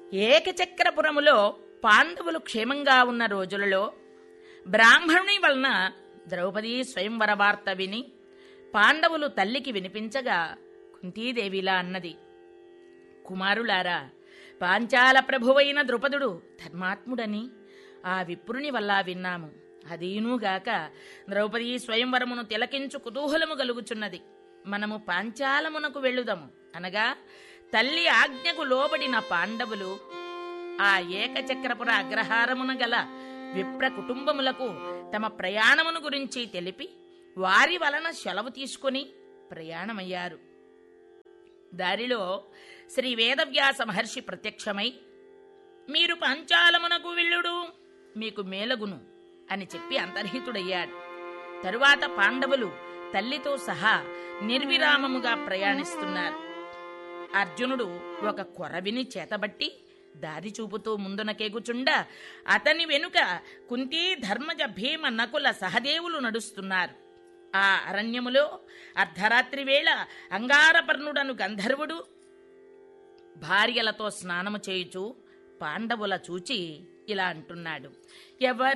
ఏకచక్రపురములో పాండవులు క్షేమంగా ఉన్న రోజులలో బ్రాహ్మణుని వలన ద్రౌపది స్వయంవర వార్త విని పాండవులు తల్లికి వినిపించగా కుంతీదేవిలా అన్నది కుమారులారా పాంచాల ప్రభువైన ద్రుపదుడు ధర్మాత్ముడని ఆ విప్రుని వల్ల విన్నాము అదీనుగాక ద్రౌపది స్వయంవరమును తిలకించు కుతూహలము కలుగుచున్నది మనము పాంచాలమునకు వెళ్ళుదము అనగా తల్లి ఆజ్ఞకు లోబడిన పాండవులు ఆ ఏకచక్రపుర అగ్రహారమున గల విప్ర కుటుంబములకు తమ ప్రయాణమును గురించి తెలిపి వారి వలన సెలవు తీసుకుని ప్రయాణమయ్యారు దారిలో శ్రీ వేదవ్యాస మహర్షి ప్రత్యక్షమై మీరు పంచాలమునకు వెళ్ళుడు మీకు మేలగును అని చెప్పి అంతర్హితుడయ్యాడు తరువాత పాండవులు తల్లితో సహా నిర్విరామముగా ప్రయాణిస్తున్నారు అర్జునుడు ఒక కొరవిని చేతబట్టి దారి చూపుతూ ముందునకెగుచుండ అతని వెనుక కుంతీ ధర్మజ భీమ నకుల సహదేవులు నడుస్తున్నారు ఆ అరణ్యములో అర్ధరాత్రి వేళ అంగారపర్ణుడను గంధర్వుడు భార్యలతో స్నానము చేయుచు పాండవుల చూచి ఇలా అంటున్నాడు ఎవరు